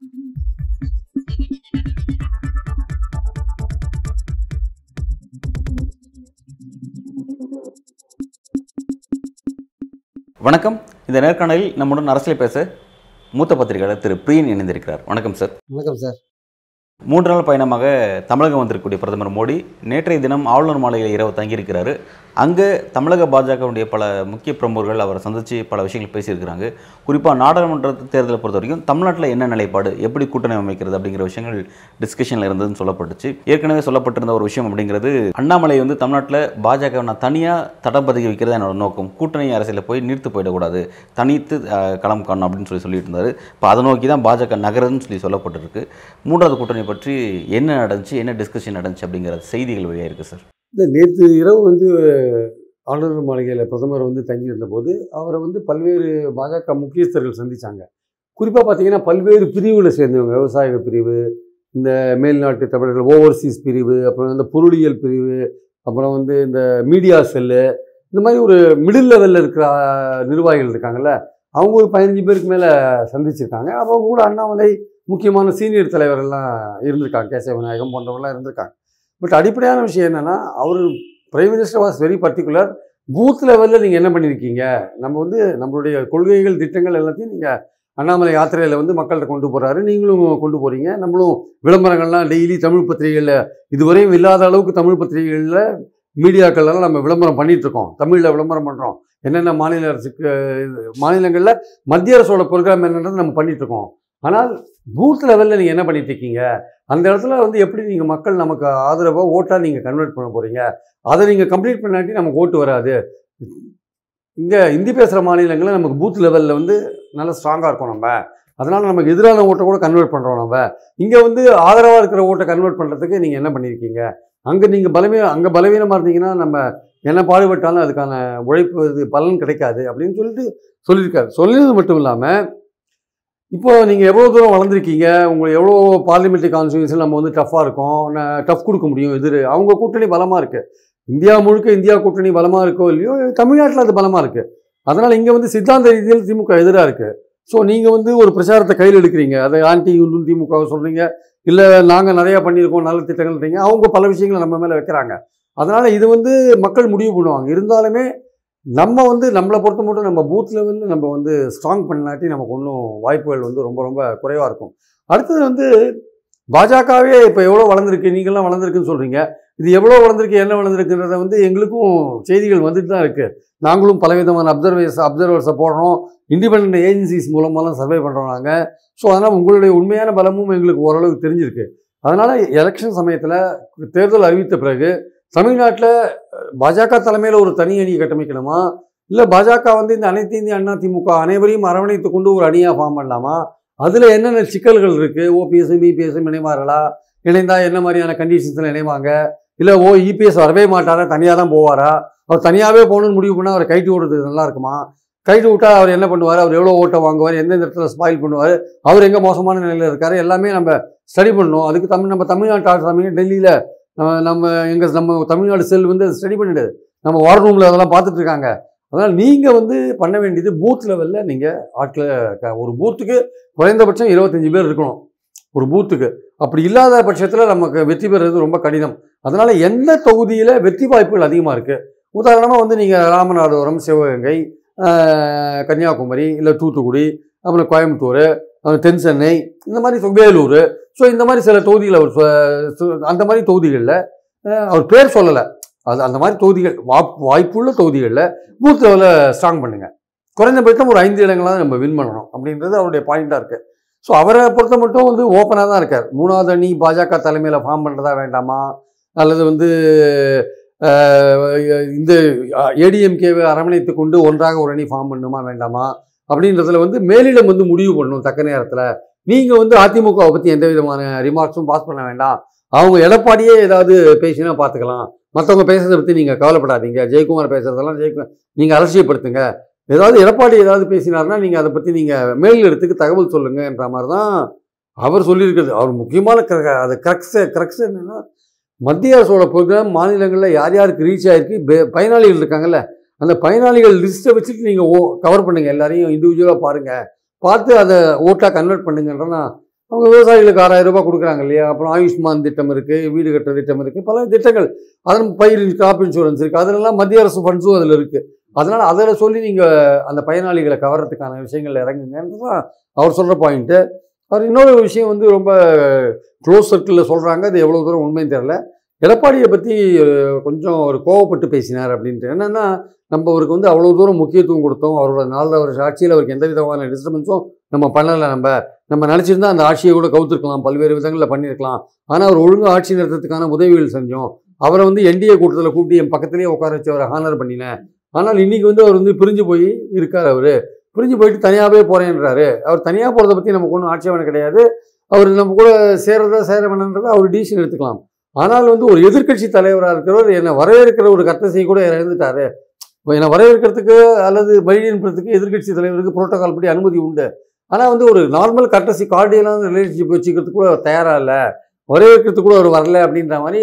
வணக்கம் இந்த நேர்காணலில் நம்முடன் அரசியல் பேச மூத்த பத்திரிகையாளர் திரு பிரியன் இணைந்திருக்கிறார் வணக்கம் சார் வணக்கம் சார் மூன்று நாள் பயணமாக தமிழகம் வந்திருக்கக்கூடிய பிரதமர் மோடி நேற்றைய தினம் ஆளுநர் மாளிகையில் இரவு தங்கியிருக்கிறாரு அங்கே தமிழக பாஜகவுடைய பல முக்கிய பிரமுகர்கள் அவரை சந்தித்து பல விஷயங்கள் பேசியிருக்கிறாங்க குறிப்பாக நாடாளுமன்ற தேர்தலை பொறுத்த வரைக்கும் தமிழ்நாட்டில் என்ன நிலைப்பாடு எப்படி கூட்டணி அமைக்கிறது அப்படிங்கிற விஷயங்கள் டிஸ்கஷனில் இருந்ததுன்னு சொல்லப்பட்டுச்சு ஏற்கனவே சொல்லப்பட்டிருந்த ஒரு விஷயம் அப்படிங்கிறது அண்ணாமலை வந்து தமிழ்நாட்டில் பாஜக நான் தனியாக தடம் பதுக்கி வைக்கிறது என்னோட நோக்கம் கூட்டணி அரசியலில் போய் நீர்த்து போயிடக்கூடாது தனித்து அஹ், களம் காணணும் அப்படின்னு சொல்லி சொல்லிட்டு இருந்தார் இப்போ அதை நோக்கி தான் பாஜக நகருதுன்னு சொல்லி சொல்லப்பட்டிருக்கு மூன்றாவது கூட்டணி பற்றி என்ன நடந்துச்சு என்ன டிஸ்கஷன் நடந்துச்சு அப்படிங்கிற செய்திகள் வெளியாக இருக்குது சார் இந்த நேற்று இரவு வந்து ஆளுநர் மாளிகையில் பிரதமர் வந்து தங்கியிருந்த போது அவரை வந்து பல்வேறு பாஜக முக்கியஸ்தர்கள் சந்திச்சாங்க குறிப்பாக பார்த்தீங்கன்னா பல்வேறு பிரிவுகளை சேர்ந்தவங்க விவசாய பிரிவு இந்த மேல்நாட்டு தமிழர்கள் ஓவர்சீஸ் பிரிவு அப்புறம் இந்த பொருளியல் பிரிவு அப்புறம் வந்து இந்த மீடியா செல்லு இந்த மாதிரி ஒரு மிடில் லெவலில் இருக்கிற ஆஹ், நிர்வாகிகள் இருக்காங்கல்ல அவங்க ஒரு பதினஞ்சு பேருக்கு மேலே சந்திச்சிருக்காங்க அவங்க கூட அண்ணாமலை முக்கியமான சீனியர் தலைவர்கள்லாம் இருந்திருக்காங்க கேசவ விநாயகம் போன்றவங்களாம் இருந்திருக்காங்க பட் அடிப்படையான விஷயம் என்னென்னா அவர் prime minister was very particular booth லெவலில் நீங்கள் என்ன பண்ணியிருக்கீங்க நம்ம வந்து நம்மளுடைய கொள்கைகள் திட்டங்கள் எல்லாத்தையும் நீங்கள் அண்ணாமலை யாத்திரையில் வந்து மக்கள்கிட்ட கொண்டு போகிறாரு நீங்களும் கொண்டு போகிறீங்க நம்மளும் விளம்பரங்கள்லாம் டெய்லி தமிழ் பத்திரிகைகளில் இதுவரையும் இல்லாத அளவுக்கு தமிழ் பத்திரிகைகளில் மீடியாக்கள்லாம் நம்ம விளம்பரம் பண்ணிட்டு இருக்கோம் தமிழில் விளம்பரம் பண்ணுறோம் என்னென்ன மாநில அரசுக்கு மாநிலங்களில் மத்திய அரசோட ப்ரோக்ராம் என்னன்றது நம்ம பண்ணிட்டு இருக்கோம் ஆனால் பூத் லெவலில் நீங்கள் என்ன பண்ணிட்டு இருக்கீங்க அந்த இடத்துல வந்து எப்படி நீங்கள் மக்கள் நமக்கு ஆதரவாக ஓட்டாக நீங்கள் கன்வெர்ட் பண்ண போகிறீங்க அதை நீங்கள் கம்ப்ளீட் பண்ணாட்டி நமக்கு ஓட்டு வராது இங்கே ஹிந்தி பேசுகிற மாநிலங்களில் நமக்கு பூத் லெவலில் வந்து நல்லா ஸ்ட்ராங்காக இருக்கும் நம்ம அதனால் நமக்கு எதிரான ஓட்டை கூட கன்வெர்ட் பண்ணுறோம் நம்ம இங்கே வந்து ஆதரவாக இருக்கிற ஓட்டை கன்வெர்ட் பண்ணுறதுக்கு நீங்கள் என்ன பண்ணியிருக்கீங்க அங்கே நீங்கள் பலவீ அங்கே பலவீனமாக இருந்தீங்கன்னா நம்ம என்ன பாடுபட்டாலும் அதுக்கான உழைப்பு இது பலன் கிடைக்காது அப்படின்னு சொல்லிட்டு சொல்லியிருக்காரு சொல்லியது மட்டும் இல்லாமல் இப்போ நீங்கள் எவ்வளோ தூரம் வளர்ந்துருக்கீங்க உங்களுக்கு எவ்வளோ பார்லிமெண்ட்ரி கான்ஸ்டியூன்சியில் நம்ம வந்து டஃப்பாக இருக்கோம் டஃப் கொடுக்க முடியும் எதிர் அவங்க கூட்டணி பலமாக இருக்குது இந்தியா முழுக்க இந்தியா கூட்டணி பலமாக இருக்கோ இல்லையோ தமிழ்நாட்டில் அது பலமாக இருக்குது அதனால் இங்கே வந்து சித்தாந்த ரீதியில் திமுக எதிராக இருக்குது ஸோ நீங்கள் வந்து ஒரு பிரச்சாரத்தை கையில் எடுக்கிறீங்க அதை ஆன்டி யூனியன் திமுகவை சொல்கிறீங்க இல்லை நாங்கள் நிறையா பண்ணியிருக்கோம் நல்ல திட்டங்கள்ன்றீங்க அவங்க பல விஷயங்களை நம்ம மேலே வைக்கிறாங்க அதனால் இது வந்து மக்கள் முடிவு பண்ணுவாங்க இருந்தாலுமே நம்ம வந்து நம்மளை பொறுத்த மட்டும் நம்ம பூத் லெவலில் நம்ம வந்து ஸ்ட்ராங் பண்ணாட்டி நமக்கு ஒன்றும் வாய்ப்புகள் வந்து ரொம்ப ரொம்ப குறைவாக இருக்கும் அடுத்தது வந்து பாஜகவே இப்போ எவ்வளோ வளர்ந்துருக்கு நீங்கள்லாம் வளர்ந்துருக்குன்னு சொல்கிறீங்க இது எவ்வளோ வளர்ந்துருக்கு என்ன வளர்ந்துருக்குன்றத வந்து எங்களுக்கும் செய்திகள் வந்துட்டு தான் இருக்குது நாங்களும் பலவிதமான அப்சர்வேஸ் அப்சர்வர்ஸை போடுறோம் இண்டிபெண்ட் ஏஜென்சிஸ் மூலமாலாம் சர்வே பண்ணுறோம் நாங்கள் ஸோ அதனால் உங்களுடைய உண்மையான பலமும் எங்களுக்கு ஓரளவுக்கு தெரிஞ்சிருக்கு அதனால் எலெக்ஷன் சமயத்தில் தேர்தல் அறிவித்த பிறகு தமிழ்நாட்டில் பாஜக தலைமையில் ஒரு தனி அணி கட்டமைக்கணுமா இல்லை பாஜக வந்து இந்த அனைத்து இந்திய அண்ணா திமுக அனைவரையும் அரவணைத்து கொண்டு ஒரு அணியாக ஃபார்ம் பண்ணலாமா அதில் என்னென்ன சிக்கல்கள் இருக்குது ஓபிஎஸும் பிபிஎஸும் இணைவார்களா இணைந்தா என்ன மாதிரியான கண்டிஷன்ஸில் இணைவாங்க இல்லை ஓ இபிஎஸ் வரவே மாட்டாரா தனியாக தான் போவாரா அவர் தனியாகவே போகணும்னு முடிவு பண்ணால் அவரை கைட்டு விடுறது நல்லா இருக்குமா கைட்டு விட்டா அவர் என்ன பண்ணுவார் அவர் எவ்வளோ ஓட்டை வாங்குவார் எந்தெந்த இடத்துல ஸ்பாயில் பண்ணுவார் அவர் எங்கே மோசமான நிலையில் இருக்காரு எல்லாமே நம்ம ஸ்டடி பண்ணணும் அதுக்கு தமிழ் நம்ம தமிழ்நாட்டு ஆட்சி தமிழ் டெல்லியில் நம்ம நம்ம எங்கள் நம்ம தமிழ்நாடு செல் வந்து ஸ்டடி பண்ணிடுது நம்ம வார் ரூமில் அதெல்லாம் பார்த்துட்டு இருக்காங்க அதனால் நீங்கள் வந்து பண்ண வேண்டியது பூத் லெவலில் நீங்கள் ஆட்களை க- ஒரு பூத்துக்கு குறைந்தபட்சம் இருபத்தஞ்சி பேர் இருக்கணும் ஒரு பூத்துக்கு அப்படி இல்லாத பட்சத்தில் நமக்கு வெற்றி பெறுறது ரொம்ப கடினம் அதனால் எந்த தொகுதியில் வெற்றி வாய்ப்புகள் அதிகமாக இருக்குது உதாரணமாக வந்து நீங்கள் ராமநாதபுரம் சிவகங்கை ஆஹ், கன்னியாகுமரி இல்லை தூத்துக்குடி அப்புறம் கோயம்புத்தூர் அப்புறம் தென் சென்னை இந்த மாதிரி சொ- வேலூர் ஸோ இந்த மாதிரி சில தொகுதிகள் அவர் சொ- சொ- அந்த மாதிரி தொகுதிகளில் அவர் பேர் சொல்லலை அது அந்த மாதிரி தொகுதிகள் வாப் வாய்ப்புள்ள தொகுதிகளில் பூத் லெவலில் ஸ்ட்ராங் பண்ணுங்க குறைந்தபட்சம் ஒரு ஐந்து இடங்களாவது நம்ம வின் பண்ணணும் அப்படின்றது அவருடைய பாயிண்டாக இருக்குது ஸோ அவரை பொறுத்த மட்டும் வந்து ஓப்பனாக தான் இருக்கார் மூணாவது அணி பாஜக தலைமையில் ஃபார்ம் பண்ணுறதா வேண்டாமா அல்லது வந்து அஹ், இந்த ஏடிஎம்கேவை அரவணைத்து கொண்டு ஒன்றாக ஒரு அணி ஃபார்ம் பண்ணுமா வேண்டாமா அப்படின்றதுல வந்து மேலிடம் வந்து முடிவு பண்ணணும் தக்க நேரத்தில் நீங்கள் வந்து அதிமுகவை பற்றி எந்த விதமான ரிமார்க்ஸும் பாஸ் பண்ண வேண்டாம் அவங்க எடப்பாடியே ஏதாவது பேசினா பார்த்துக்கலாம் மற்றவங்க பேசுறதை பற்றி நீங்கள் கவலைப்படாதீங்க ஜெயக்குமார் பேசுறதெல்லாம் ஜெயக்குமார் நீங்கள் அலட்சியப்படுத்துங்க ஏதாவது எடப்பாடி ஏதாவது பேசினார்னா நீங்கள் அதை பற்றி நீங்கள் மேல் இடத்துக்கு தகவல் சொல்லுங்கன்ற மாதிரி தான் அவர் சொல்லியிருக்கிறது அவர் முக்கியமான க- அது கிரக்ஸ் கிரக்ஸ் என்னன்னா மத்திய அரசோட ப்ரோக்ராம் மாநிலங்களில் யார் யாருக்கு ரீச் ஆயிருக்கு பே- பயனாளிகள் இருக்காங்கல்ல அந்த பயனாளிகள் லிஸ்ட்டை வச்சுட்டு நீங்கள் ஓ கவர் பண்ணுங்கள் எல்லாரையும் இண்டிவிஜுவலாக பாருங்கள் பார்த்து அதை ஓட்டாக கன்வெர்ட் பண்ணுங்கன்ற நான் அவங்க விவசாயிகளுக்கு ஆறாயிரம் ரூபாய் கொடுக்குறாங்க இல்லையா அப்புறம் ஆயுஷ்மான் திட்டம் இருக்குது வீடு கட்டுற திட்டம் இருக்குது பல திட்டங்கள் அதன் பயிர் கிராப் இன்சூரன்ஸ் இருக்குது அதிலெல்லாம் மத்திய அரசு ஃபண்ட்ஸும் அதில் இருக்குது அதனால் அதில் சொல்லி நீங்கள் அந்த பயனாளிகளை கவர்றதுக்கான விஷயங்கள் இறங்குங்கன்றது தான் அவர் சொல்கிற பாயிண்ட்டு அவர் இன்னொரு விஷயம் வந்து ரொம்ப க்ளோஸ் சர்க்கிளில் சொல்கிறாங்க அது எவ்வளோ தூரம் உண்மைன்னு தெரில எடப்பாடியை பற்றி கொஞ்சம் ஒரு கோவப்பட்டு பேசினார் அப்படின்ட்டு என்னென்னா நம்ம அவருக்கு வந்து அவ்வளோ தூரம் முக்கியத்துவம் கொடுத்தோம் அவரோட நாலு வருஷ ஆட்சியில் அவருக்கு எந்த விதமான டிஸ்டர்பன்ஸும் நம்ம பண்ணலை நம்ம நம்ம நினச்சிருந்தா அந்த ஆட்சியை கூட கவுத்திருக்கலாம் பல்வேறு விதங்களில் பண்ணியிருக்கலாம் ஆனால் அவர் ஒழுங்காக ஆட்சி நடத்துறதுக்கான உதவிகள் செஞ்சோம் அவரை வந்து என்டிஏ கூட்டத்தில் கூப்பிட்டு என் பக்கத்துலேயே உட்கார வச்சு அவரை ஹானர் பண்ணினேன் ஆனால் இன்னைக்கு வந்து அவர் வந்து பிரிஞ்சு போய் இருக்கார் அவர் பிரிஞ்சு போயிட்டு தனியாகவே போகிறேன்றாரு அவர் தனியாக போகிறத பற்றி நமக்கு ஒன்றும் ஆட்சேபனை கிடையாது அவர் நம்ம கூட சேர்றதா சேர வேணுன்றதை அவர் டிசிஷன் எடுத்துக்கலாம் ஆனால் வந்து ஒரு எதிர்க்கட்சி தலைவராக இருக்கிறவர் என்னை வரவேற்கிற ஒரு கர்த்தசையை கூட இழந்துட்டாரு என்னை வரவேற்கிறதுக்கு அல்லது வழி அனுப்புறதுக்கு எதிர்க்கட்சி தலைவருக்கு புரோட்டோகால் படி அனுமதி உண்டு ஆனால் வந்து ஒரு நார்மல் கர்டசி கார்டியலான ரிலேஷன்ஷிப் வச்சுக்கிறதுக்கு கூட அவர் தயாராக இல்லை வரவேற்கிறதுக்கு கூட அவர் வரல அப்படின்ற மாதிரி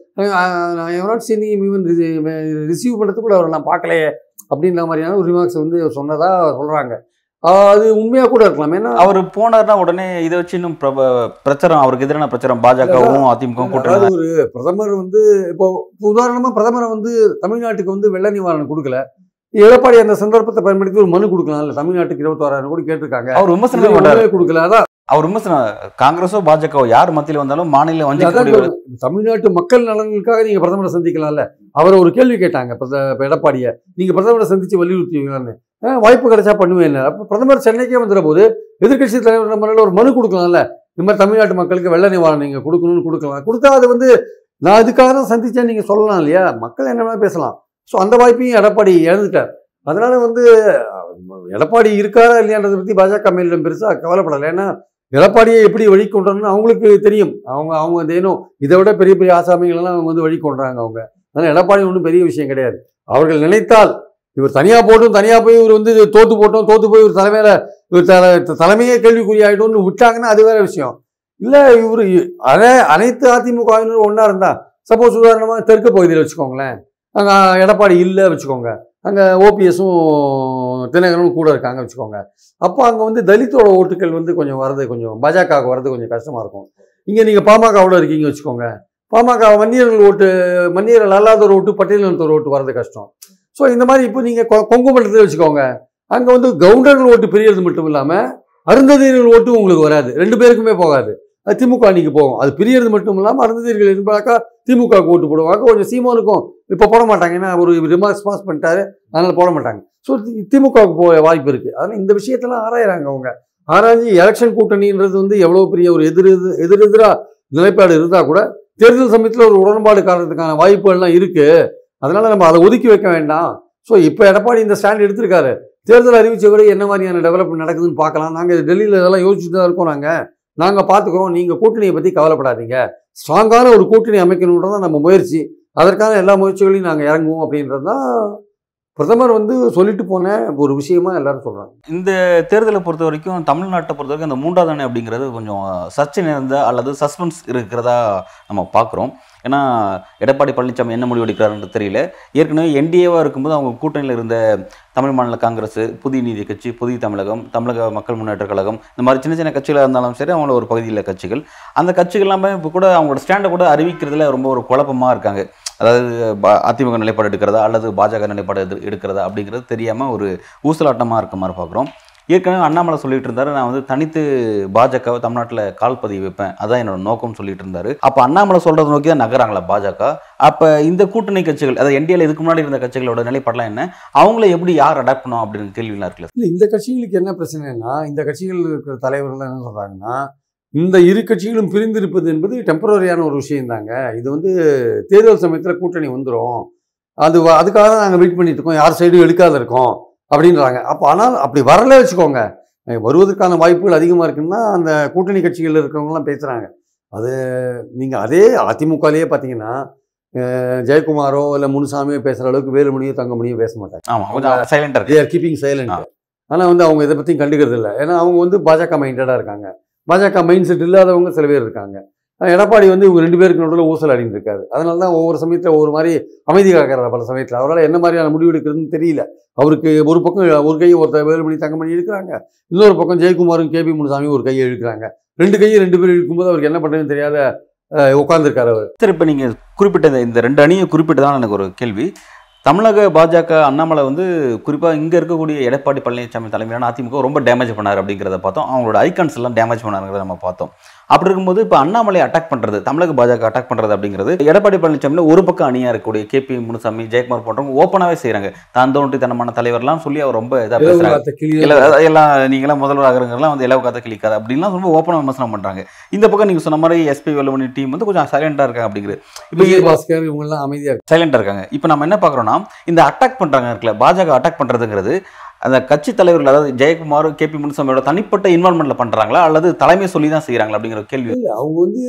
நாட் சீனி ஈவன் ரிசீவ் பண்ணுறதுக்கு கூட அவர் நான் பார்க்கலையே அப்படின்ற மாதிரியான ஒரு ரிமார்க்ஸ் வந்து அவர் சொன்னதாக சொல்கிறாங்க அது உண்மையாக கூட இருக்கலாம் ஏன்னா அவர் போனார்னா உடனே இதை வச்சு இன்னும் பிரப பிரச்சாரம் அவருக்கு எதிரான பிரச்சாரம் பாஜகவும் அதிமுகவும் கூட்டணி அதாவது ஒரு பிரதமர் வந்து இப்போ உதாரணமாக பிரதமரை வந்து தமிழ்நாட்டுக்கு வந்து வெள்ள நிவாரணம் கொடுக்கல எடப்பாடி அந்த சந்தர்ப்பத்தை பயன்படுத்தி ஒரு மனு கொடுக்கலாம்ல தமிழ்நாட்டுக்கு இருபத்தோராயிரம் கோடி கேட்டிருக்காங்க அவர் விமர்சனம் இது பண்ணாரு ஒண்ணுமே கொடுக்கல அதான் அவர் விமர்சனம் காங்கிரஸோ பாஜகவோ யார் மத்தியில் வந்தாலும் மாநில அதான் வஞ்சிக்கக்கூடிய தமிழ்நாட்டு மக்கள் நலனுக்காக நீங்க பிரதமரை சந்திக்கலாம்ல அவர் ஒரு கேள்வி கேட்டாங்க பிரத- இப்ப எடப்பாடியை நீங்க பிரதமரை சந்திச்சு வலியுறுத்துவீங்களான்னு "ஆ, வாய்ப்பு கிடைச்சா பண்ணுவேன் அப்ப பிரதமர் சென்னைக்கே வந்துற போது எதிர்க்கட்சி தலைவர் முறையில் ஒரு மனு கொடுக்கலாம்ல இந்த மாதிரி தமிழ்நாட்டு மக்களுக்கு வெள்ள நிவாரணம் நீங்க கொடுக்கணும்னு கொடுக்கலாம் கொடுத்தா அது வந்து நான் இதுக்காக தான் சந்திச்சேன் நீங்க சொல்லலாம் இல்லையா மக்கள் என்ன வேணா பேசலாம் ஸோ அந்த வாய்ப்பையும் எடப்பாடி இழந்துட்டார் அதனால வந்து அஹ், எடப்பாடி இருக்காரா இல்லையான்றதை பத்தி பாஜக மேலிடம் பெருசா கவலைப்படலை ஏன்னா எடப்பாடியை எப்படி வழி கொண்டோம்னு அவங்களுக்கு தெரியும் அவங்க அவங்க வந்து ஏனோ இதை விட பெரிய பெரிய ஆசாமிகளெல்லாம் அவங்க வந்து வழி கொண்டுறாங்க அவங்க அதனால் எடப்பாடி ஒன்றும் பெரிய விஷயம் கிடையாது அவர்கள் நினைத்தால் இவர் தனியாக போட்டும் தனியாக போய் இவர் வந்து தோத்து போட்டோம் தோத்து போய் இவர் தலைமையில இவர் தல தலைமையே கேள்விக்குறி ஆகிட்டோம்னு விட்டாங்கன்னா அது வேற விஷயம் இல்லை இவர் அனை அனைத்து அதிமுகவினரும் ஒன்றா இருந்தா சப்போஸ் உதாரணமாக தெற்கு பகுதியில் வச்சுக்கோங்களேன் அங்கே எடப்பாடி இல்லை வச்சுக்கோங்க அங்கே ஓபிஎஸும் தினகரனும் கூட இருக்காங்க வச்சுக்கோங்க அப்போ அங்கே வந்து தலித்தோட ஓட்டுகள் வந்து கொஞ்சம் வரது கொஞ்சம் பாஜகவுக்கு வரது கொஞ்சம் கஷ்டமாக இருக்கும் இங்கே நீங்கள் பாமகவோட இருக்கீங்க வச்சுக்கோங்க பாமக வன்னியர்கள் ஓட்டு வன்னியர்கள் அல்லாத ஒரு ஓட்டு பட்டியலினத்தோர் ஓட்டு வரது கஷ்டம் ஸோ இந்த மாதிரி இப்போ நீங்கள் கொங்கு மண்டலத்தில் வச்சுக்கோங்க அங்கே வந்து கவுண்டர்கள் ஓட்டு பிரியறது மட்டும் இல்லாமல் அருந்ததியர்கள் ஓட்டும் உங்களுக்கு வராது ரெண்டு பேருக்குமே போகாது அது திமுக அன்னைக்கு போகும் அது பிரியறது மட்டும் இல்லாமல் அருந்ததியர்கள் இருந்தாக்கா திமுகவுக்கு ஓட்டு போடுவாங்க கொஞ்சம் சீமானுக்கும் இப்போ போட மாட்டாங்க ஏன்னா ஒரு ரிமார்க்ஸ் பாஸ் பண்ணிட்டாரு அதனால் போட மாட்டாங்க ஸோ திமுகவுக்கு போக வாய்ப்பு இருக்குது அதனால் இந்த விஷயத்தெல்லாம் ஆராயிறாங்க அவங்க ஆராய்ச்சி எலெக்ஷன் கூட்டணின்றது வந்து எவ்வளோ பெரிய ஒரு எதிர் எதிர் எதிராக நிலைப்பாடு இருந்தால் கூட தேர்தல் சமயத்தில் ஒரு உடன்பாடு காரணத்துக்கான வாய்ப்புகள்லாம் இருக்குது அதனால நம்ம அதை ஒதுக்கி வைக்க வேண்டாம் ஸோ இப்போ எடப்பாடி இந்த ஸ்டாண்ட் எடுத்திருக்காரு தேர்தல் அறிவிச்ச வரை என்ன மாதிரியான டெவலப்மெண்ட் நடக்குதுன்னு பார்க்கலாம் நாங்கள் டெல்லியில் இதெல்லாம் யோசிச்சுட்டு தான் இருக்கோம் நாங்கள் நாங்கள் பார்த்துக்குறோம் நீங்கள் கூட்டணியை பற்றி கவலைப்படாதீங்க ஸ்ட்ராங்கான ஒரு கூட்டணி அமைக்கணுன்றது தான் நம்ம முயற்சி அதற்கான எல்லா முயற்சிகளையும் நாங்கள் இறங்குவோம் அப்படின்றது தான் பிரதமர் வந்து சொல்லிட்டு போன ஒரு விஷயமா எல்லாரும் சொல்கிறாங்க இந்த தேர்தலை பொறுத்த வரைக்கும் தமிழ்நாட்டை பொறுத்த வரைக்கும் அந்த மூன்றாவது அணி அப்படிங்கிறது கொஞ்சம் சர்ச்சை நிறைந்த அல்லது சஸ்பென்ஸ் இருக்கிறதா நம்ம பார்க்குறோம் ஏன்னா எடப்பாடி பழனிசாமி என்ன முடிவு எடுக்கிறாருன்னு தெரியல ஏற்கனவே என்டிஏவாக இருக்கும்போது அவங்க கூட்டணியில் இருந்த தமிழ் மாநில காங்கிரஸ் புதிய நீதி கட்சி புதிய தமிழகம் தமிழக மக்கள் முன்னேற்ற கழகம் இந்த மாதிரி சின்ன சின்ன கட்சிகளாக இருந்தாலும் சரி அவங்கள ஒரு பகுதியில் கட்சிகள் அந்த கட்சிகள் எல்லாமே இப்போ கூட அவங்களோட ஸ்டாண்டை கூட அறிவிக்கிறதுல ரொம்ப ஒரு குழப்பமாக இருக்காங்க அதாவது பா- அதிமுக நிலைப்பாடு எடுக்கிறதா அல்லது பாஜக நிலைப்பாடு எடு- எடுக்கிறதா அப்படிங்கிறது தெரியாமல் ஒரு ஊசலாட்டமாக இருக்க மாதிரி பார்க்குறோம் ஏற்கனவே அண்ணாமலை சொல்லிட்டு இருந்தாரு நான் வந்து தனித்து பாஜகவை தமிழ்நாட்டில் கால் பதிவு வைப்பேன் அதான் என்னோட நோக்கம்னு சொல்லிட்டு இருந்தாரு அப்போ அண்ணாமலை சொல்றதை நோக்கி தான் நகராங்களா பாஜக அப்போ இந்த கூட்டணி கட்சிகள் அதாவது என்டிஏல இதுக்கு முன்னாடி இருந்த கட்சிகளோட நிலைப்பாடெல்லாம் என்ன அவங்கள எப்படி யார் அடாப்ட் பண்ணும் அப்படின்னு கேள்விலாம் இருக்குல்ல இல்லை இந்த கட்சிகளுக்கு என்ன பிரச்சனைனா இந்த கட்சிகள் இருக்கிற தலைவர்கள் என்ன சொல்கிறாங்கன்னா இந்த இரு கட்சிகளும் பிரிந்திருப்பது என்பது டெம்பரரியான ஒரு விஷயம் தாங்க இது வந்து தேர்தல் சமயத்தில் கூட்டணி வந்துடும் அது வ- அதுக்காக தான் நாங்கள் வெயிட் பண்ணிட்டு இருக்கோம் யார் சைடும் எடுக்காத இருக்கோம் அப்படின்றாங்க அப்போ ஆனால் அப்படி வரல வச்சுக்கோங்க அஹ் வருவதற்கான வாய்ப்புகள் அதிகமாக இருக்குன்னா அந்த கூட்டணி கட்சிகளில் இருக்கிறவங்கலாம் பேசுகிறாங்க அது நீங்கள் அதே அதிமுகலேயே பார்த்தீங்கன்னா அஹ் ஜெயக்குமாரோ இல்லை முனுசாமியோ பேசுகிற அளவுக்கு வேலுமணியோ தங்கமணியோ பேச மாட்டாங்க ஆமா கொஞ்சம் சைலண்டா இருக்கு தே ஆர் கீப்பிங் சைலண்ட் ஆனால் வந்து அவங்க இதை பற்றியும் கண்டுக்கிறது இல்லை ஏன்னா அவங்க வந்து பாஜக மைண்டடாக இருக்காங்க பாஜக மைண்ட் செட் இல்லாதவங்க சில பேர் இருக்காங்க ஆனா எடப்பாடி வந்து இவங்க ரெண்டு பேருக்கு நடுவில் ஊசல் அடிந்து இருக்காரு அதனால தான் ஒவ்வொரு சமயத்தில் ஒவ்வொரு மாதிரி அமைதி காக்கிறார் பல சமயத்தில் அவரால் என்ன மாதிரியான முடிவு எடுக்கிறதுன்னு தெரியல அவருக்கு ஒரு பக்கம் ஒரு கையை ஒருத்தர் வேலுமணி தங்கமணி எடுக்கிறாங்க இன்னொரு பக்கம் ஜெயக்குமாரும் கேபி முனுசாமி ஒரு கையை இழுக்கிறாங்க ரெண்டு கையும் ரெண்டு பேரும் இருக்கும்போது அவருக்கு என்ன பண்ணுறதுன்னு தெரியாத உட்காந்துருக்காரு அவர் சார் இப்போ நீங்கள் குறிப்பிட்ட இந்த- இந்த ரெண்டு அணியை குறிப்பிட்டதான் எனக்கு ஒரு கேள்வி தமிழக பாஜக அண்ணாமலை வந்து குறிப்பாக இங்கே இருக்கக்கூடிய எடப்பாடி பழனிசாமி தலைமையிலான அதிமுக ரொம்ப டேமேஜ் பண்ணார் அப்படிங்கிறத பார்த்தோம் அவங்களோட ஐகான்ஸ் எல்லாம் டேமேஜ் பண்ணாருங்கிறத நம்ம பார்த்தோம் அப்படி இருக்கும்போது இப்போ அண்ணாமலை அட்டாக் பண்ணுறது தமிழக பாஜக அட்டாக் பண்ணுறது அப்படிங்கிறது எடப்பாடி பழனிசாமி ஒரு பக்கம் அணியாக இருக்கக்கூடிய கேபி முனுசாமி ஜெயக்குமார் போன்றவங்க ஓப்பனாகவே செய்கிறாங்க தான் தோன்றித்தனமான தலைவர்லாம் சொல்லி அவர் ரொம்ப இதாக இலவு பேசுகிறாங்க காத்த கிளி இல்ல அதாவது எல்லாம் நீங்களாம் முதல்வர் ஆகிறவங்கலாம் வந்து இலவு காத்த கிளிக்காது அப்படின்லாம் ரொம்ப ஓப்பனாக விமர்சனம் பண்ணுறாங்க இந்த பக்கம் நீங்கள் சொன்ன மாதிரி எஸ்பி வேலுமணி டீம் வந்து கொஞ்சம் சைலண்டாக இருக்காங்க அப்படிங்கிறது இப்போ விஜய் பாஸ்கர் இவங்கெல்லாம் அமைதியாக சைலண்டாக இருக்காங்க இப்போ நம்ம என்ன பார்க்குறோம்னா இந்த அட்டாக் பண்ணுறாங்க இருக்குல்ல பாஜக அட்டாக் பண்ணுறதுங்கிறது அந்த கட்சி தலைவர்கள் அதாவது ஜெயக்குமார் கேபி முனுசாமியோட தனிப்பட்ட இன்வால்மெண்ட்ல பண்ணுறாங்களா அல்லது தலைமை சொல்லி தான் செய்கிறாங்களா அப்படிங்கிற கேள்வி இல்லை அவங்க வந்து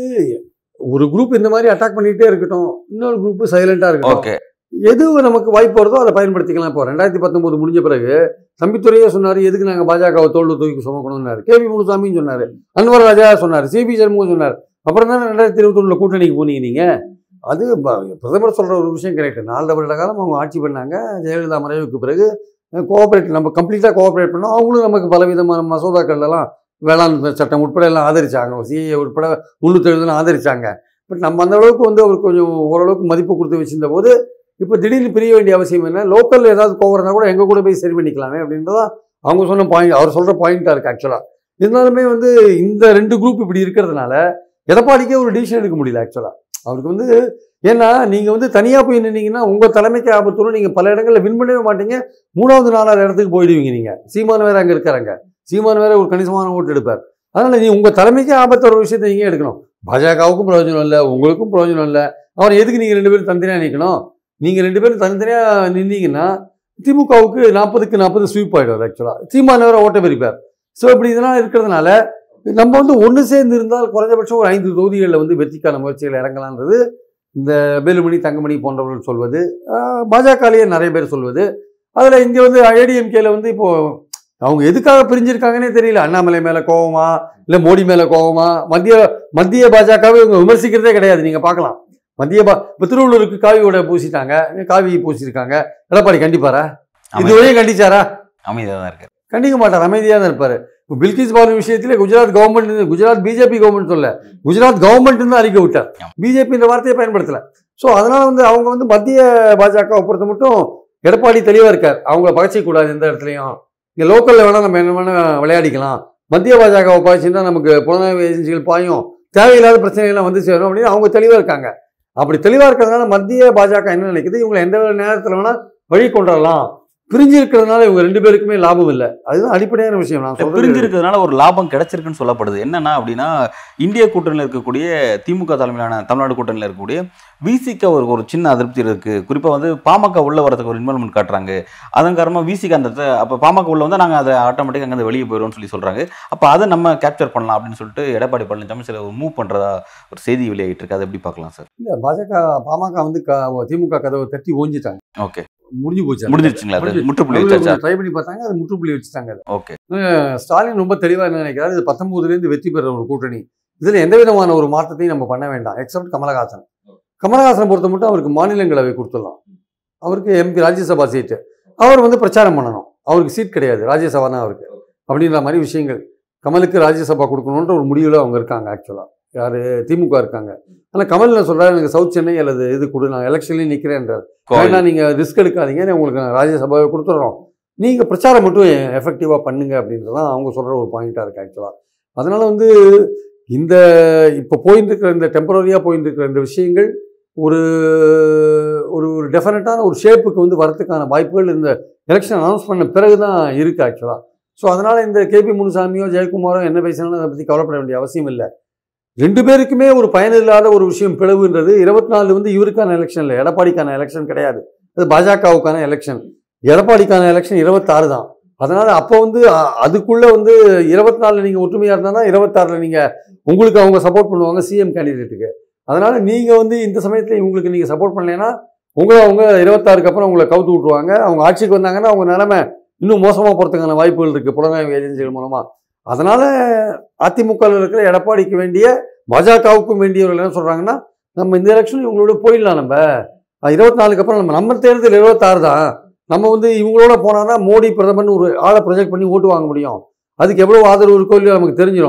ஒரு குரூப் இந்த மாதிரி அட்டாக் பண்ணிகிட்டே இருக்கட்டும் இன்னொரு குரூப் சைலண்டாக இருக்கட்டும் ஓகே எது நமக்கு வாய்ப்பு வருதோ அதை பயன்படுத்திக்கலாம் இப்போ ரெண்டாயிரத்தி பத்தொம்போது முடிஞ்ச பிறகு தம்பித்துறையே சொன்னார் எதுக்கு நாங்கள் பாஜகவை தோல்டு தூக்கி சுமக்கணும்னாரு கேபி முனுசாமியும் சொன்னார் அன்வர் ராஜா சொன்னார் சிபி சண்முகம் சொன்னார் அப்புறம் தானே ரெண்டாயிரத்தி இருபத்தொன்னில் கூட்டணிக்கு போனீங்க நீங்கள் அது ப- பிரதமர் சொல்கிற ஒரு விஷயம் கரெக்ட் நாலரை வருட காலம் அவங்க ஆட்சி பண்ணாங்க ஜெயலலிதா மறைவுக்கு பிறகு கோஆப்ரேட் நம்ம கம்ப்ளீட்டாக கோஆப்ரேட் பண்ணோம் அவங்களும் நமக்கு பலவிதமான மசோதாக்கள் எல்லாம் வேளாண் சட்டம் உட்பட எல்லாம் ஆதரிச்சாங்க சிஏ உட்பட முன்னூற்றி எழுதுலாம் ஆதரிச்சாங்க பட் நம்ம அந்த அளவுக்கு வந்து அவர் கொஞ்சம் ஓரளவுக்கு மதிப்பு கொடுத்து வச்சிருந்த போது இப்போ திடீர்னு பிரிய வேண்டிய அவசியம் என்ன லோக்கல் ஏதாவது கோவம் இருந்தால் கூட எங்கள் கூட போய் சரி பண்ணிக்கலாமே அப்படின்றதான் அவங்க சொன்ன பாயிண்ட் அவர் சொல்கிற பாயிண்ட்டாக இருக்குது ஆக்சுவலாக இருந்தாலுமே வந்து இந்த ரெண்டு குரூப் இப்படி இருக்கிறதுனால எடப்பாடிக்கே ஒரு டிசிஷன் எடுக்க முடியல ஆக்சுவலாக அவருக்கு வந்து ஏன்னா நீங்கள் வந்து தனியாக போய் நின்னீங்கன்னா உங்கள் தலைமைக்கு ஆபத்து வரும் நீங்கள் பல இடங்களில் வின் பண்ணவே மாட்டீங்க மூணாவது நாலாவது இடத்துக்கு போயிடுவீங்க நீங்கள் சீமான் வேற அங்கே இருக்காருங்க சீமான் வேற ஒரு கணிசமான ஓட்டு எடுப்பார் அதனால் நீ உங்கள் தலைமைக்கே ஆபத்து வர விஷயத்தை நீங்கள் எடுக்கணும் பாஜகவுக்கும் பிரயோஜனம் இல்லை உங்களுக்கும் பிரயோஜனம் இல்லை அவன் எதுக்கு நீங்கள் ரெண்டு பேரும் தனித்தனியாக நிற்கணும் நீங்கள் ரெண்டு பேரும் தனித்தனியாக நின்னீங்கன்னா திமுகவுக்கு நாற்பதுக்கு நாற்பது ஸ்வீப் ஆகிடும் ஆக்சுவலாக சீமான் வேற ஓட்ட பிரிப்பார் ஸோ இப்படி இதெல்லாம் இருக்கிறதுனால நம்ம வந்து ஒன்று சேர்ந்து இருந்தால் குறைஞ்சபட்சம் ஒரு ஐந்து தொகுதிகளில் வந்து வெற்றிக்கான முயற்சிகள் இறங்கலான்றது இந்த வேலுமணி தங்கமணி போன்றவர்கள் சொல்வது ஆஹ் பாஜகலேயே நிறைய பேர் சொல்வது அதில் இங்கே வந்து ஏடிஎம்கேல வந்து இப்போது அவங்க எதுக்காக பிரிஞ்சிருக்காங்கன்னே தெரியல அண்ணாமலை மேலே கோவமா இல்லை மோடி மேலே கோவமா மத்திய மத்திய பாஜகவை இவங்க விமர்சிக்கிறதே கிடையாது நீங்கள் பார்க்கலாம் மத்திய பா இப்போ திருவள்ளூருக்கு காவியோட பூசிட்டாங்க காவி பூசியிருக்காங்க எடப்பாடி கண்டிப்பாரா இதுவரையும் கண்டிச்சாரா அமைதியாக தான் இருக்கு கண்டிக்க மாட்டார் அமைதியாக தான் இருப்பார் இப்போ பில்கிஸ் பாலு விஷயத்திலே Gujarat government Gujarat BJP government சொல்ல குஜராத் கவர்மெண்ட் தான் அறிக்கை விட்டார் பிஜேபின்ற வார்த்தையை பயன்படுத்தல ஸோ அதனால வந்து அவங்க வந்து மத்திய பாஜகவை பொறுத்த மட்டும் எடப்பாடி தெளிவாக இருக்கார் அவங்கள பகச்சிக்கூடாது எந்த இடத்துலையும் இங்கே லோக்கலில் வேணால் நம்ம என்ன வேணால் விளையாடிக்கலாம் மத்திய பாஜகவை பாய்ச்சிருந்தா நமக்கு புலனாய்வு ஏஜென்சிகள் பாயும் தேவையில்லாத பிரச்சனைகள்லாம் வந்து சேரும் அப்படின்னு அவங்க தெளிவாக இருக்காங்க அப்படி தெளிவாக இருக்கிறதுனால மத்திய பாஜக என்ன நினைக்குது இவங்களை எந்த நேரத்தில் வேணால் வழி கொண்டுடலாம் பிரிஞ்சு இருக்கிறதுனால இவங்க ரெண்டு பேருக்குமே லாபம் இல்லை அதுதான் அடிப்படையான விஷயம் நான் சொல்றது பிரிஞ்சிருக்கிறதுனால ஒரு லாபம் கிடைச்சிருக்குன்னு சொல்லப்படுது என்னன்னா அப்படின்னா இந்திய கூட்டணியில் இருக்கக்கூடிய திமுக தலைமையிலான தமிழ்நாடு கூட்டணியில் இருக்கக்கூடிய விசிக்கு ஒரு ஒரு சின்ன அதிருப்தி இருக்கு குறிப்பாக வந்து பாமக உள்ள வரதுக்கு ஒரு இன்வால்மெண்ட் காட்டுறாங்க அதன் காரணமாக விசிக்கு அந்த இடத்த- அப்போ பாமக உள்ள வந்து நாங்கள் அதை ஆட்டோமேட்டிக்காக அங்கேருந்து வெளியே போயிடுவோம்னு சொல்லி சொல்றாங்க அப்போ அதை நம்ம கேப்சர் பண்ணலாம் அப்படின்னு சொல்லிட்டு எடப்பாடி பழனிசாமி சில மூவ் பண்றதா ஒரு செய்தி வெளியாகிட்டு இருக்கு அதை எப்படி பார்க்கலாம் சார் இல்லை பாஜக பாமக வந்து க- திமுக கதவை தட்டி ஓஞ்சிட்டாங்க ஓகே முடிஞ்சு போச்சு அது. முடிஞ்சிருச்சுங்களா அது முடிஞ்சிருச்சு. முற்றுப்புள்ளி அவங்க வச்சாச்சா ட்ரை பண்ணி பார்த்தாங்க அது முற்றுப்புள்ளி வச்சுட்டாங்க அது. ஓகே அஹ் ஸ்டாலின் ரொம்ப தெளிவாக என்ன நினைக்கிறாரு இது பத்தொன்பதுலேருந்து வெற்றி பெற ஒரு கூட்டணி இதில் எந்த விதமான ஒரு மாற்றத்தையும் நம்ம பண்ண வேண்டாம் எக்ஸப்ட் கமலஹாசன் கமலஹாசனை பொறுத்த மட்டும் அவருக்கு மாநிலங்களவை கொடுத்துடலாம் அவருக்கு எம்பி ராஜ்யசபா சீட்டு அவர் வந்து பிரச்சாரம் பண்ணணும் அவருக்கு சீட் கிடையாது ராஜ்யசபா தான் அவருக்கு அப்படின்ற மாதிரி விஷயங்கள் கமலுக்கு ராஜ்யசபா கொடுக்கணுன்ற ஒரு முடிவில் அவங்க இருக்காங்க ஆக்சுவலாக யார் திமுக இருக்காங்க ஆனால் கமல் என்ன சொல்கிறாரு எனக்கு சவுத் சென்னை அல்லது இது கொடு நான் எலெக்ஷன்லேயும் நிற்கிறேன்றார் வேணா நீங்கள் ரிஸ்க் எடுக்காதீங்க நான் உங்களுக்கு நான் ராஜ்யசபாவை கொடுத்துட்றோம் நீங்கள் பிரச்சாரம் மட்டும் எஃபெக்டிவாக பண்ணுங்க அப்படின்றதான் அவங்க சொல்கிற ஒரு பாயிண்ட்டாக இருக்குது ஆக்சுவலாக அதனால் வந்து இந்த இப்போ போயிட்டு இருக்கிற இந்த டெம்பரரியாக போயிட்டு இருக்கிற இந்த விஷயங்கள் ஒரு ஒரு ஒரு டெஃபினட்டான ஒரு ஷேப்புக்கு வந்து வரத்துக்கான வாய்ப்புகள் இந்த எலெக்ஷன் அனௌன்ஸ் பண்ண பிறகு தான் இருக்குது ஆக்சுவலாக ஸோ அதனால் இந்த கேபி முனுசாமியோ ஜெயக்குமாரோ என்ன பேசினாலும் அதை பற்றி கவலைப்பட வேண்டிய அவசியம் இல்லை ரெண்டு பேருக்குமே ஒரு பயனில்லாத ஒரு விஷயம் பிளவுன்றது இருபத்தி நாலு வந்து இவருக்கான எலெக்ஷன் இல்லை எடப்பாடிக்கான எலெக்ஷன் கிடையாது அது பாஜகவுக்கான எலெக்ஷன் எடப்பாடிக்கான எலெக்ஷன் இருபத்தாறு தான் அதனால் அப்போ வந்து அ- அதுக்குள்ளே வந்து இருபத்தி நாலில் நீங்கள் ஒற்றுமையாக இருந்தால் தான் இருபத்தாறில் நீங்கள் உங்களுக்கு அவங்க சப்போர்ட் பண்ணுவாங்க சிஎம் கேண்டிடேட்டுக்கு அதனால் நீங்கள் வந்து இந்த சமயத்தில் இவங்களுக்கு நீங்கள் சப்போர்ட் பண்ணலைன்னா உங்களை அவங்க இருபத்தாறுக்கு அப்புறம் உங்களை கவுத்து விட்ருவாங்க அவங்க ஆட்சிக்கு வந்தாங்கன்னா அவங்க நிலைமை இன்னும் மோசமாக போகிறதுக்கான வாய்ப்புகள் இருக்குது புலனாய்வு ஏஜென்சிகள் மூலமாக அதனால் அதிமுகவில் இருக்கிற எடப்பாடிக்கு வேண்டிய பாஜகவுக்கும் வேண்டியவர்கள் என்ன சொல்கிறாங்கன்னா நம்ம இந்த எலெக்ஷன் இவங்களோட போயிடலாம் நம்ம இருபத்தி நாலுக்கு அப்புறம் நம்ம நம்ம தேர்தல் இருபத்தாறு தான் நம்ம வந்து இவங்களோட போனால் தான் மோடி பிரதமர்னு ஒரு ஆளை ப்ரொஜெக்ட் பண்ணி ஓட்டு வாங்க முடியும் அதுக்கு எவ்வளோ ஆதரவு இருக்கோ இல்லையோ நமக்கு தெரிஞ்சிடும்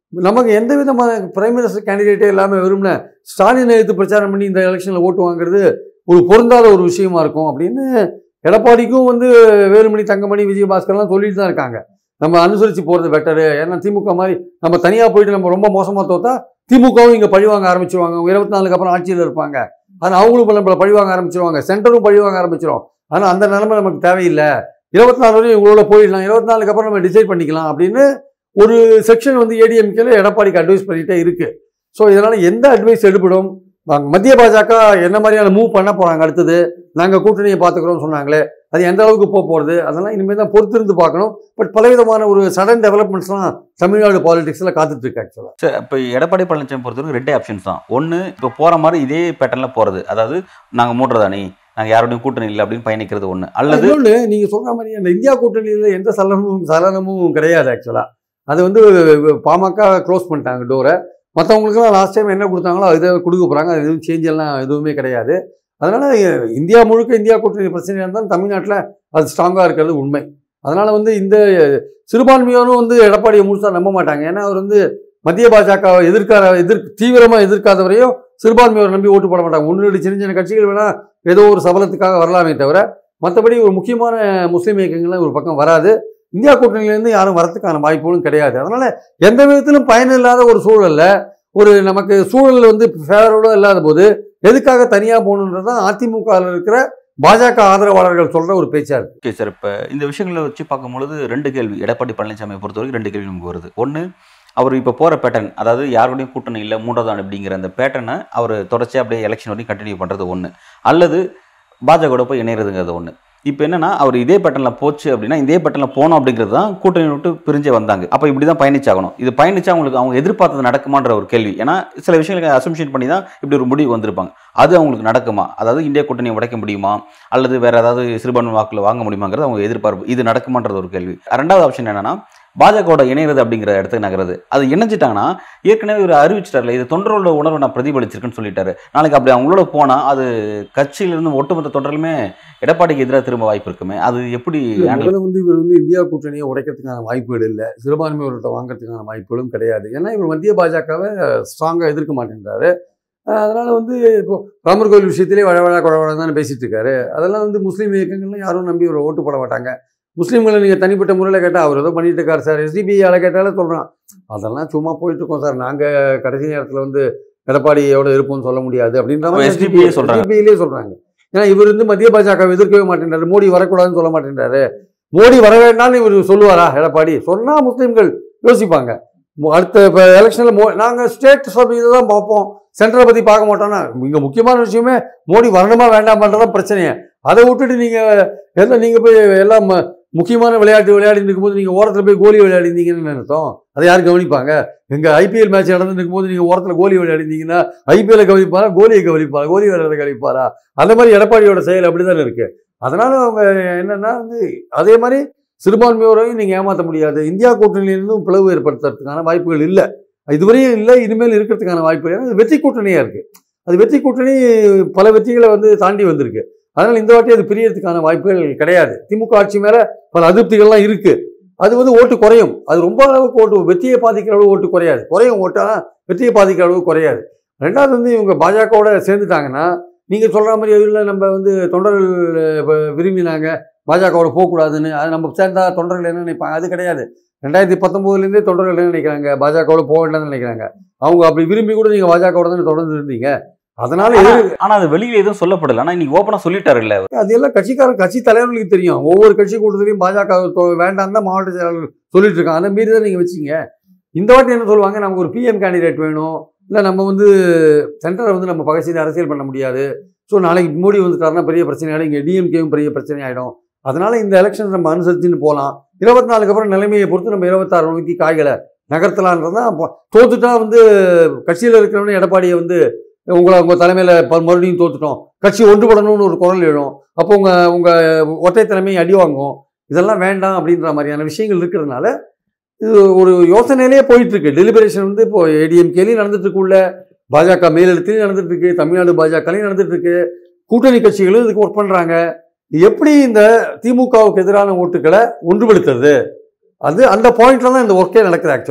நமக்கு எந்த விதமான பிரைம் மினிஸ்டர் கேண்டிடேட்டே இல்லாமல் வெறும்னு ஸ்டாலினை எடுத்து பிரச்சாரம் பண்ணி இந்த எலெக்ஷனில் ஓட்டு வாங்குறது ஒரு பொருந்தாத ஒரு விஷயமா இருக்கும் அப்படின்னு எடப்பாடிக்கும் வந்து வேலுமணி தங்கமணி விஜயபாஸ்கர்லாம் சொல்லிட்டு தான் இருக்காங்க நம்ம அனுசரித்து போகிறது பெட்டரு ஏன்னா திமுக மாதிரி நம்ம தனியாக போயிட்டு நம்ம ரொம்ப மோசமாக தோத்தா திமுகவும் இங்கே பழிவாங்க ஆரம்பிச்சிருவாங்க இருபத்தி நாலுக்கு அப்புறம் ஆட்சியில் இருப்பாங்க ஆனால் அவங்களும் நம்மளை பழிவாங்க ஆரம்பிச்சிருவாங்க சென்டரும் பழிவாங்க ஆரம்பிச்சிரும் ஆனால் அந்த நிலைமை நமக்கு தேவையில்லை இருபத்தி நாலு வரையும் இவங்களோட போயிடலாம் இருபத்தி நாலுக்கு அப்புறம் நம்ம டிசைட் பண்ணிக்கலாம் அப்படின்னு ஒரு செக்ஷன் வந்து ஏடிஎம்கேல எடப்பாடிக்கு அட்வைஸ் பண்ணிட்டே இருக்கு ஸோ இதனால எந்த அட்வைஸ் எடுபடும் வாங்க, மத்திய பாஜக என்ன மாதிரியான மூவ் பண்ண போறாங்க அடுத்தது நாங்கள் கூட்டணியை பார்த்துக்கிறோம்னு சொன்னாங்களே அது எந்த அளவுக்கு போக போகிறது அதெல்லாம் இனிமேல் தான் பொறுத்திருந்து பார்க்கணும் பட் பலவிதமான ஒரு சடன் டெவலப்மெண்ட்ஸ்லாம் தமிழ்நாடு பாலிடிக்ஸில் காத்துட்டு இருக்கு ஆக்சுவலாக சரி இப்போ எடப்பாடி பழனிசாமி பொறுத்தவரைக்கும் ரெண்டே ஆப்ஷன்ஸ் தான் ஒன்று இப்போ போகிற மாதிரி இதே பேட்டர்னில் போகிறது அதாவது நாங்கள் மூன்றது அணி நாங்கள் யாரோடையும் கூட்டணி இல்லை அப்படின்னு பயணிக்கிறது ஒன்று அல்லது இன்னொன்று நீங்கள் சொல்கிற மாதிரி அந்த இந்தியா கூட்டணியில் எந்த சலனமும் சலனமும் கிடையாது ஆக்சுவலாக அது வந்து பாமக க்ளோஸ் பண்ணிட்டாங்க டோரை மற்றவங்களுக்குலாம் லாஸ்ட் டைம் என்ன கொடுத்தாங்களோ அதை கொடுக்க போகிறாங்க அது எதுவும் சேஞ்ச் எல்லாம் எதுவுமே கிடையாது அதனால் இந்தியா முழுக்க இந்தியா கூட்டணி பிரச்சனையாக இருந்தாலும் தமிழ்நாட்டில் அது ஸ்ட்ராங்காக இருக்கிறது உண்மை அதனால் வந்து இந்த சிறுபான்மையோரும் வந்து எடப்பாடியை முழுசாக நம்ப மாட்டாங்க ஏன்னா அவர் வந்து மத்திய பாஜகவை எதிர்க்காத எதிர் தீவிரமாக எதிர்க்காதவரையும் சிறுபான்மையோரை நம்பி ஓட்டு போட மாட்டாங்க ஒன்று ரெண்டு சின்ன சின்ன கட்சிகள் வேணால் ஏதோ ஒரு சபலத்துக்காக வரலாமே தவிர மற்றபடி ஒரு முக்கியமான முஸ்லீம் இயக்கங்கள்லாம் ஒரு பக்கம் வராது இந்தியா கூட்டணியிலேருந்து யாரும் வரத்துக்கான வாய்ப்புகளும் கிடையாது அதனால எந்த விதத்திலும் பயனில்லாத ஒரு சூழல்ல ஒரு நமக்கு சூழல் வந்து ஃபேவரோட இல்லாத போது எதுக்காக தனியாக போகணுன்றது தான் அதிமுகவில் இருக்கிற பாஜக ஆதரவாளர்கள் சொல்ற ஒரு பேச்சா இருக்கு ஓகே சார் இப்போ இந்த விஷயங்களை வச்சு பார்க்கும்பொழுது ரெண்டு கேள்வி எடப்பாடி பழனிசாமியை பொறுத்தவரைக்கும் ரெண்டு கேள்வி நமக்கு வருது ஒன்று அவர் இப்போ போகிற பேட்டர்ன் அதாவது யாருடையும் கூட்டணி இல்லை மூன்றாவது ஆண்டு அப்படிங்கிற அந்த பேட்டர்னை அவர் தொடர்ச்சியாக அப்படியே எலெக்ஷன் வரைக்கும் கண்டினியூ பண்ணுறது ஒன்று அல்லது பாஜகவோட போய் இணையிறதுங்கிறது ஒன்று இப்போ என்னன்னா அவர் இதே பேட்டர்னில் போச்சு அப்படின்னா இதே பேட்டர்னில் போனோம் அப்படிங்கிறது தான் கூட்டணி விட்டு பிரிஞ்சே வந்தாங்க அப்போ இப்படி தான் பயணிச்சாகணும் இது பயணிச்சா அவங்களுக்கு அவங்க எதிர்பார்த்தது நடக்குமான்ற ஒரு கேள்வி ஏன்னா சில விஷயங்களுக்கு அசம்ஷன் பண்ணி தான் இப்படி ஒரு முடிவு வந்திருப்பாங்க அது அவங்களுக்கு நடக்குமா அதாவது இந்தியா கூட்டணியை உடைக்க முடியுமா அல்லது வேற ஏதாவது சிறுபான்மை வாக்குல வாங்க முடியுமாங்கிறது அவங்க எதிர்பார்ப்பு இது நடக்குமான்றது ஒரு கேள்வி ரெண்டாவது ஆப்ஷன் என்னன்னா பாஜகவோட இணையிறது அப்படிங்கிற இடத்துக்கு நகருது அது இணைஞ்சிட்டாங்கன்னா ஏற்கனவே ஒரு அறிவிச்சிட்டார்ல இது தொண்டரோட உணர்வை நான் பிரதிபலிச்சிருக்குன்னு சொல்லிட்டாரு நாளைக்கு அப்படி அவங்களோட போனால் அது கட்சியிலிருந்து ஒட்டுமொத்த தொண்டர்களுமே எடப்பாடிக்கு எதிராக திரும்ப வாய்ப்பு இருக்குமே அது எப்படி handle முதல்ல வந்து இவர் வந்து இந்தியா கூட்டணியை உடைக்கிறதுக்கான வாய்ப்புகள் இல்லை சிறுபான்மையோர்கிட்ட வாங்குறதுக்கான வாய்ப்புகளும் கிடையாது ஏன்னா இவர் மத்திய பாஜகவை ஸ்ட்ராங்காக எதிர்க்க மாட்டேன்றாரு அஹ் அதனால வந்து இப்போ ராமர் கோயில் விஷயத்திலே வழவழா குழவழா தானே பேசிட்டு இருக்காரு அதெல்லாம் வந்து முஸ்லீம் இயக்கங்கள்லாம் யாரும் நம்பி இவரை ஓட்டு போட மாட்டாங்க முஸ்லீம்களை நீங்கள் தனிப்பட்ட முறையில் கேட்டால் அவர் ஏதோ பண்ணிட்டு இருக்காரு சார் எஸ்டிபிஐயால் கேட்டாலே சொல்கிறான் அதெல்லாம் சும்மா போயிட்டு இருக்கோம் சார் நாங்கள் கடைசி நேரத்தில் வந்து எடப்பாடியோட இருப்போம்னு சொல்ல முடியாது அப்படின்ற மாதிரி SDPA சொல்றாங்க. SDPA சொல்கிறாங்க ஏன்னா இவர் வந்து மத்திய பாஜக எதிர்க்கவே மாட்டேன்றாரு மோடி வரக்கூடாதுன்னு சொல்ல மாட்டேன்றாரு மோடி வர வேண்டாம்னு இவர் சொல்லுவாரா எடப்பாடி சொன்னால் முஸ்லீம்கள் யோசிப்பாங்க மு- அடுத்த இப்போ எலெக்ஷனில் மோ நாங்கள் ஸ்டேட் சப் இதை தான் பார்ப்போம் சென்ட்ரலை பற்றி பார்க்க மாட்டோம்னா இங்கே முக்கியமான விஷயமே மோடி வரணுமா வேண்டாமான்றதான் பிரச்சனையே அதை விட்டுட்டு நீங்கள் எல்லாம் நீங்கள் போய் எல்லாம் ம- முக்கியமான விளையாட்டு விளையாடிட்டு இருக்கும்போது நீங்கள் ஓரத்தில் போய் கோலி விளையாடிருந்தீங்கன்னு அர்த்தம் அதை யார் கவனிப்பாங்க எங்கள் ஐபிஎல் மேட்ச் நடந்துட்டு இருக்கும்போது நீங்கள் ஓரத்தில் கோலி விளையாடிருந்தீங்கன்னா ஐபிஎல்லை கவனிப்பாரா கோலியை கவனிப்பாரா கோலி விளையாடுறத கவனிப்பாரா அந்த மாதிரி எடப்பாடியோட செயல் அப்படி தானே இருக்கு அதனால அவங்க என்னன்னா வந்து அதே மாதிரி சிறுபான்மையோரையும் நீங்கள் ஏமாற்ற முடியாது இந்தியா கூட்டணியிலிருந்தும் பிளவு ஏற்படுத்துறதுக்கான வாய்ப்புகள் இல்லை இதுவரையும் இல்லை இனிமேல் இருக்கிறதுக்கான வாய்ப்பு ஏன்னா அது வெற்றி கூட்டணியாக இருக்கு அது வெற்றி கூட்டணி பல வெற்றிகளை வந்து தாண்டி வந்திருக்கு அதனால் இந்த வாட்டி அது பிரியறதுக்கான வாய்ப்புகள் கிடையாது திமுக ஆட்சி மேலே பல அதிருப்திகள்லாம் இருக்கு அது வந்து ஓட்டு குறையும் அது ரொம்ப அளவுக்கு ஓட்டு வெற்றியை பாதிக்கிற அளவு ஓட்டு குறையாது குறையும் ஓட்டு ஆனால் வெற்றியை பாதிக்கிற அளவு குறையாது ரெண்டாவது வந்து இவங்க பாஜகவோட சேர்ந்துட்டாங்கன்னா நீங்கள் சொல்கிற மாதிரி இல்லை நம்ம வந்து தொண்டர்கள் இப்ப விரும்பினாங்க பாஜகவோட போகக்கூடாதுன்னு அது நம்ம சேர்ந்தா தொண்டர்கள் என்ன நினைப்பாங்க அது கிடையாது ரெண்டாயிரத்தி பத்தொம்போதுலேருந்தே தொண்டர்கள் என்ன நினைக்கிறாங்க பாஜகவோட போக வேண்டாம்னு நினைக்கிறாங்க அவங்க அப்படி விரும்பி கூட நீங்கள் பாஜகவோட தானே தொடர்ந்து இருந்தீங்க அதனால எதிர் ஆனா அது வெளியில எதுவும் சொல்லப்படல ஆனா இன்னைக்கு ஓப்பனா சொல்லிட்டாரு இல்ல அது எல்லாம் கட்சிக்கார கட்சி தலைவர்களுக்கு தெரியும் ஒவ்வொரு கட்சி கூட்டத்திலையும் பாஜக தொ- வேண்டாம் தான் மாவட்ட செயலாளர்கள் சொல்லிட்டு இருக்காங்க அதை மீறி தான் நீங்கள் வச்சீங்க இந்த வாட்டி என்ன சொல்லுவாங்க நமக்கு ஒரு பிஎம் கேண்டிடேட் வேணும் இல்லை நம்ம வந்து சென்டரை வந்து நம்ம பகை செய்து அரசியல் பண்ண முடியாது ஸோ நாளைக்கு மோடி வந்துட்டாருன்னா பெரிய பிரச்சனை ஆகிடும் இங்கே டிஎம்கேவும் பெரிய பிரச்சனை ஆகிடும் அதனால இந்த எலெக்ஷன் நம்ம அனுசரிச்சுன்னு போகலாம் இருபத்தி நாலுக்கு அப்புறம் நிலைமையை பொறுத்து நம்ம இருபத்தாறு நோக்கி காய்களை நகர்த்தலான்றதான் அப்போ தோத்துட்டா வந்து கட்சியில் இருக்கிறவனே எடப்பாடியை வந்து உங்களை உங்கள் தலைமையில் மறுபடியும் தோத்துட்டோம் கட்சி ஒன்றுபடணும்னு ஒரு குரல் எழும் அப்போ உங்கள் உங்கள் ஒற்றை தலைமையை அடி வாங்கும் இதெல்லாம் வேண்டாம் அப்படின்ற மாதிரியான விஷயங்கள் இருக்கிறதுனால இது ஒரு யோசனையிலே போயிட்டு இருக்கு டெலிபரேஷன் வந்து இப்போ ஏடிஎம்கேலையும் நடந்துட்டு இருக்குள்ள பாஜக மேலிடத்துலையும் நடந்துட்டு இருக்கு தமிழ்நாடு பாஜகலையும் நடந்துட்டு இருக்கு கூட்டணி கட்சிகளும் இதுக்கு ஒர்க் பண்றாங்க எப்படி இந்த திமுகவுக்கு எதிரான ஓட்டுகளை ஒன்றுபடுத்துறது அது அந்த பாயிண்ட்ல தான் இந்த ஒர்க்கே நடக்குது ஆக்சுவலா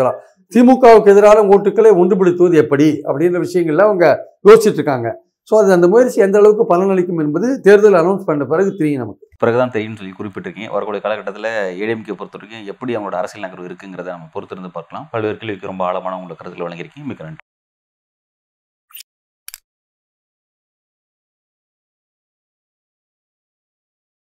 திமுகவுக்கு எதிரான ஓட்டுக்களை ஒன்றுபடுத்துவது எப்படி அப்படின்ற விஷயங்கள்ல அவங்க யோசிச்சுட்டு இருக்காங்க ஸோ அது அந்த முயற்சி எந்த அளவுக்கு பலனளிக்கும் என்பது தேர்தல் அனௌன்ஸ் பண்ண பிறகு தெரியும் நமக்கு பிறகுதான் தெரியும்னு சொல்லி குறிப்பிட்டிருக்கீங்க வரக்கூடிய காலகட்டத்தில் ஏடிஎம்கே பொறுத்த வரைக்கும் எப்படி அவங்களோட அரசியல் நகர்வு இருக்குங்கிறத நம்ம பொறுத்திருந்து பார்க்கலாம் பல்வேறு கேள்விக்கு ரொம்ப ஆழமான உங்களுக்கு கருத்துக்களை வழங்கியிருக்கீங்க மிக்க நன்றி